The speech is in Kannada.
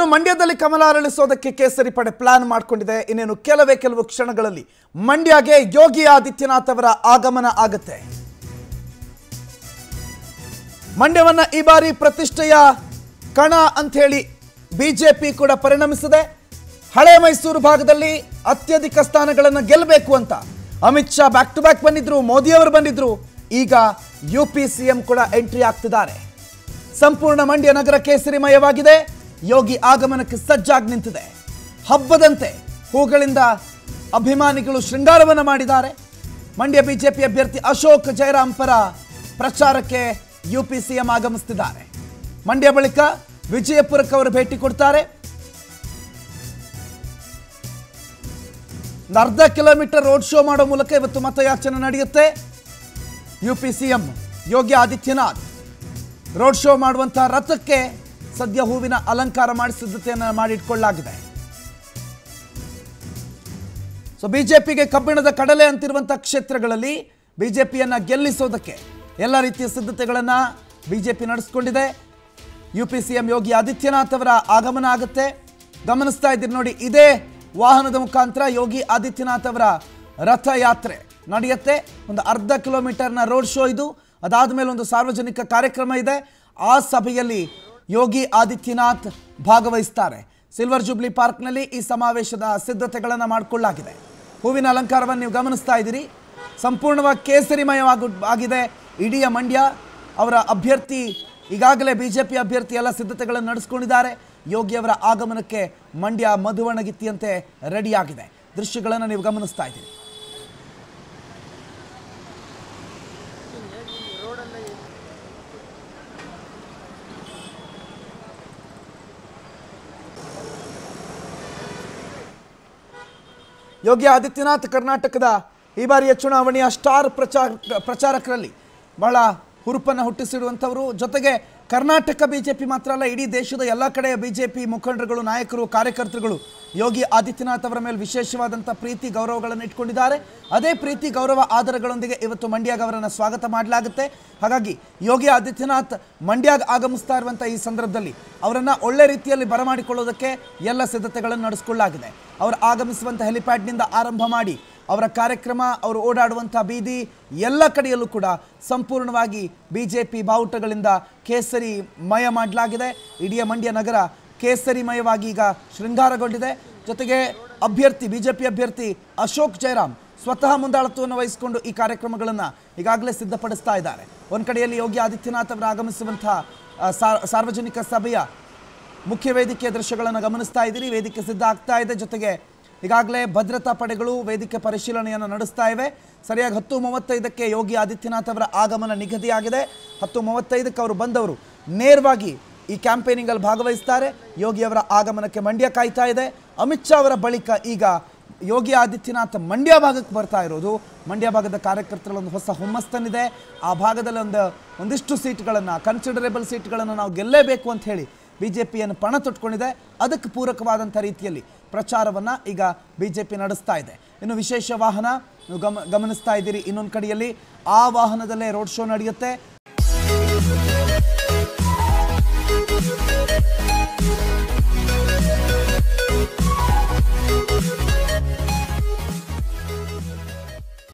ಮಂಡ್ಯದಲ್ಲಿ ಕಮಲ ಅರಳಿಸೋದಕ್ಕೆ ಕೇಸರಿ ಪಡೆ ಪ್ಲಾನ್ ಮಾಡಿಕೊಂಡಿದೆ ಇನ್ನೇನು ಕೆಲವೇ ಕೆಲವು ಕ್ಷಣಗಳಲ್ಲಿ ಮಂಡ್ಯಗೆ ಯೋಗಿ ಆದಿತ್ಯನಾಥ್ ಅವರ ಆಗಮನ ಆಗುತ್ತೆ ಮಂಡ್ಯವನ್ನ ಈ ಬಾರಿ ಪ್ರತಿಷ್ಠೆಯ ಕಣ ಅಂತ ಹೇಳಿ ಬಿಜೆಪಿ ಕೂಡ ಪರಿಣಮಿಸಿದೆ ಹಳೆ ಮೈಸೂರು ಭಾಗದಲ್ಲಿ ಅತ್ಯಧಿಕ ಸ್ಥಾನಗಳನ್ನು ಗೆಲ್ಲಬೇಕು ಅಂತ Amit Shah back to back ಬಂದಿದ್ರು ಮೋದಿ ಅವರು ಬಂದಿದ್ರು ಈಗ ಯು ಪಿ ಸಿಎಂ ಕೂಡ ಎಂಟ್ರಿ ಆಗ್ತಿದ್ದಾರೆ ಸಂಪೂರ್ಣ ಮಂಡ್ಯ ನಗರ ಕೇಸರಿಮಯವಾಗಿದೆ ಯೋಗಿ ಆಗಮನಕ್ಕೆ ಸಜ್ಜಾಗಿ ನಿಂತಿದೆ ಹಬ್ಬದಂತೆ ಹೂಗಳಿಂದ ಅಭಿಮಾನಿಗಳು ಶೃಂಗಾರವನ್ನು ಮಾಡಿದ್ದಾರೆ ಮಂಡ್ಯ ಬಿಜೆಪಿ ಅಭ್ಯರ್ಥಿ ಅಶೋಕ್ ಜಯರಾಮ್ ಪರ ಪ್ರಚಾರಕ್ಕೆ ಯು ಪಿ ಸಿಎಂ ಆಗಮಿಸ್ತಿದ್ದಾರೆ ಮಂಡ್ಯ ಬಳಿಕ ವಿಜಯಪುರಕ್ಕೆ ಅವರು ಭೇಟಿ ಕೊಡ್ತಾರೆ ಒಂದು ಅರ್ಧ ಕಿಲೋಮೀಟರ್ ರೋಡ್ ಶೋ ಮಾಡೋ ಮೂಲಕ ಇವತ್ತು ಮತಯಾಚನೆ ನಡೆಯುತ್ತೆ U P CM Yogi Adityanath road show ಮಾಡುವಂತಹ ರಥಕ್ಕೆ ಸದ್ಯ ಹೂವಿನ ಅಲಂಕಾರ ಮಾಡಿ ಸಿದ್ಧತೆಯನ್ನು ಮಾಡಿಟ್ಕೊಳ್ಳಲಾಗಿದೆ ಸೊ ಬಿಜೆಪಿಗೆ ಕಬ್ಬಿಣದ ಕಡಲೆ ಅಂತಿರುವಂತಹ ಕ್ಷೇತ್ರಗಳಲ್ಲಿ ಬಿಜೆಪಿಯನ್ನ ಗೆಲ್ಲಿಸೋದಕ್ಕೆ ಎಲ್ಲ ರೀತಿಯ ಸಿದ್ಧತೆಗಳನ್ನ ಬಿಜೆಪಿ ನಡೆಸ್ಕೊಂಡಿದೆ U P C M Yogi Adityanath ಅವರ ಆಗಮನ ಆಗುತ್ತೆ ಗಮನಿಸ್ತಾ ಇದ್ದೀರಿ ನೋಡಿ ಇದೇ ವಾಹನದ ಮುಖಾಂತರ ಯೋಗಿ ಆದಿತ್ಯನಾಥ್ ಅವರ ರಥಯಾತ್ರೆ ನಡೆಯುತ್ತೆ ಒಂದು ಅರ್ಧ ಕಿಲೋಮೀಟರ್ನ ರೋಡ್ ಶೋ ಇದು ಅದಾದ ಮೇಲೆ ಒಂದು ಸಾರ್ವಜನಿಕ ಕಾರ್ಯಕ್ರಮ ಇದೆ ಆ ಸಭೆಯಲ್ಲಿ ಯೋಗಿ ಆದಿತ್ಯನಾಥ್ ಭಾಗವಹಿಸ್ತಾರೆ ಸಿಲ್ವರ್ ಜೂಬ್ಲಿ ಪಾರ್ಕ್ನಲ್ಲಿ ಈ ಸಮಾವೇಶದ ಸಿದ್ಧತೆಗಳನ್ನು ಮಾಡಿಕೊಳ್ಳಲಾಗಿದೆ ಹೂವಿನ ಅಲಂಕಾರವನ್ನು ನೀವು ಗಮನಿಸ್ತಾ ಇದ್ದೀರಿ ಸಂಪೂರ್ಣವಾಗಿ ಕೇಸರಿಮಯವಾಗಿ ಆಗಿದೆ ಇಡೀ ಮಂಡ್ಯ ಅವರ ಅಭ್ಯರ್ಥಿ ಈಗಾಗಲೇ ಬಿಜೆಪಿ ಅಭ್ಯರ್ಥಿ ಎಲ್ಲ ಸಿದ್ಧತೆಗಳನ್ನು ನಡೆಸ್ಕೊಂಡಿದ್ದಾರೆ ಯೋಗಿ ಅವರ ಆಗಮನಕ್ಕೆ ಮಂಡ್ಯ ಮಧುವಣಗಿತ್ತಿಯಂತೆ ರೆಡಿಯಾಗಿದೆ ದೃಶ್ಯಗಳನ್ನು ನೀವು ಗಮನಿಸ್ತಾ ಇದ್ದೀರಿ ಯೋಗಿ ಆದಿತ್ಯನಾಥ್ ಕರ್ನಾಟಕದ ಈ ಬಾರಿಯ ಚುನಾವಣೆಯ ಸ್ಟಾರ್ ಪ್ರಚಾರ ಪ್ರಚಾರಕರಲ್ಲಿ ಬಹಳ ಹುರುಪನ್ನು ಹುಟ್ಟಿಸಿರುವಂಥವರು ಜೊತೆಗೆ ಕರ್ನಾಟಕ ಬಿಜೆಪಿ ಮಾತ್ರ ಅಲ್ಲ ಇಡೀ ದೇಶದ ಎಲ್ಲ ಕಡೆಯ ಬಿಜೆಪಿ ಮುಖಂಡರುಗಳು ನಾಯಕರು ಕಾರ್ಯಕರ್ತರುಗಳು ಯೋಗಿ ಆದಿತ್ಯನಾಥ್ ಅವರ ಮೇಲೆ ವಿಶೇಷವಾದಂಥ ಪ್ರೀತಿ ಗೌರವಗಳನ್ನು ಇಟ್ಕೊಂಡಿದ್ದಾರೆ ಅದೇ ಪ್ರೀತಿ ಗೌರವ ಆಧಾರಗಳೊಂದಿಗೆ ಇವತ್ತು ಮಂಡ್ಯಾಗ ಅವರನ್ನು ಸ್ವಾಗತ ಮಾಡಲಾಗುತ್ತೆ ಹಾಗಾಗಿ ಯೋಗಿ ಆದಿತ್ಯನಾಥ್ ಮಂಡ್ಯಾಗ ಆಗಮಿಸ್ತಾ ಇರುವಂಥ ಈ ಸಂದರ್ಭದಲ್ಲಿ ಅವರನ್ನು ಒಳ್ಳೆ ರೀತಿಯಲ್ಲಿ ಬರಮಾಡಿಕೊಳ್ಳೋದಕ್ಕೆ ಎಲ್ಲ ಸಿದ್ಧತೆಗಳನ್ನು ನಡೆಸಿಕೊಳ್ಳಲಾಗಿದೆ ಅವರು ಆಗಮಿಸುವಂಥ ಹೆಲಿಪ್ಯಾಡ್ನಿಂದ ಆರಂಭ ಮಾಡಿ ಅವರ ಕಾರ್ಯಕ್ರಮ ಅವರು ಓಡಾಡುವಂಥ ಬೀದಿ ಎಲ್ಲ ಕಡೆಯಲ್ಲೂ ಕೂಡ ಸಂಪೂರ್ಣವಾಗಿ ಬಿ ಜೆ ಪಿ ಬಾವುಟಗಳಿಂದ ಕೇಸರಿ ಮಯ ಮಾಡಲಾಗಿದೆ ಇಡೀ ಮಂಡ್ಯ ನಗರ ಕೇಸರಿಮಯವಾಗಿ ಈಗ ಶೃಂಗಾರಗೊಂಡಿದೆ ಜೊತೆಗೆ ಅಭ್ಯರ್ಥಿ ಬಿ ಜೆ ಪಿ ಅಭ್ಯರ್ಥಿ ಅಶೋಕ್ ಜಯರಾಮ್ ಸ್ವತಃ ಮುಂದಾಳತ್ವವನ್ನು ವಹಿಸಿಕೊಂಡು ಈ ಕಾರ್ಯಕ್ರಮಗಳನ್ನು ಈಗಾಗಲೇ ಸಿದ್ಧಪಡಿಸ್ತಾ ಇದ್ದಾರೆ ಒಂದು ಕಡೆಯಲ್ಲಿ ಯೋಗಿ ಆದಿತ್ಯನಾಥ್ ಅವರು ಆಗಮಿಸುವಂಥ ಆ, ಸಾ- ಸಾರ್ವಜನಿಕ ಸಭೆಯ ಮುಖ್ಯ ವೇದಿಕೆಯ ದೃಶ್ಯಗಳನ್ನು ಗಮನಿಸ್ತಾ ಇದ್ದೀರಿ ವೇದಿಕೆ ಸಿದ್ಧ ಆಗ್ತಾ ಇದೆ ಜೊತೆಗೆ ಈಗಾಗಲೇ ಭದ್ರತಾ ಪಡೆಗಳು ವೇದಿಕೆ ಪರಿಶೀಲನೆಯನ್ನು ನಡೆಸ್ತಾ ಇವೆ ಸರಿಯಾಗಿ ಹತ್ತು ಮೂವತ್ತೈದಕ್ಕೆ ಯೋಗಿ ಆದಿತ್ಯನಾಥ್ ಅವರ ಆಗಮನ ನಿಗದಿಯಾಗಿದೆ ಹತ್ತು ಮೂವತ್ತೈದಕ್ಕೆ ಅವರು ಬಂದವರು ನೇರವಾಗಿ ಈ ಕ್ಯಾಂಪೇನಿಂಗಲ್ಲಿ ಭಾಗವಹಿಸ್ತಾರೆ ಯೋಗಿ ಅವರ ಆಗಮನಕ್ಕೆ ಮಂಡ್ಯ ಕಾಯ್ತಾ ಇದೆ ಅಮಿತ್ ಶಾ ಅವರ ಬಳಿಕ ಈಗ ಯೋಗಿ ಆದಿತ್ಯನಾಥ್ ಮಂಡ್ಯ ಭಾಗಕ್ಕೆ ಬರ್ತಾ ಇರೋದು ಮಂಡ್ಯ ಭಾಗದ ಕಾರ್ಯಕರ್ತರಲ್ಲಿ ಒಂದು ಹೊಸ ಹುಮ್ಮಸ್ತನಿದೆ ಆ ಭಾಗದಲ್ಲಿ ಒಂದು ಒಂದಿಷ್ಟು ಸೀಟ್ಗಳನ್ನು ಕನ್ಸಿಡರೇಬಲ್ ಸೀಟ್ಗಳನ್ನು ನಾವು ಗೆಲ್ಲೇಬೇಕು ಅಂತ ಹೇಳಿ ಬಿ ಜೆ ಪಿಯನ್ನು ಪಣ ತೊಟ್ಕೊಂಡಿದೆ ಅದಕ್ಕೆ ಪೂರಕವಾದಂಥ ರೀತಿಯಲ್ಲಿ ಪ್ರಚಾರವನ್ನು ಈಗ ಬಿ ಜೆ ಪಿ ನಡೆಸ್ತಾ ಇದೆ ಇನ್ನು ವಿಶೇಷ ವಾಹನ ನೀವು ಗಮ ಗಮನಿಸ್ತಾ ಇದ್ದೀರಿ ಇನ್ನೊಂದು ಕಡೆಯಲ್ಲಿ ಆ ವಾಹನದಲ್ಲೇ ರೋಡ್ ಶೋ ನಡೆಯುತ್ತೆ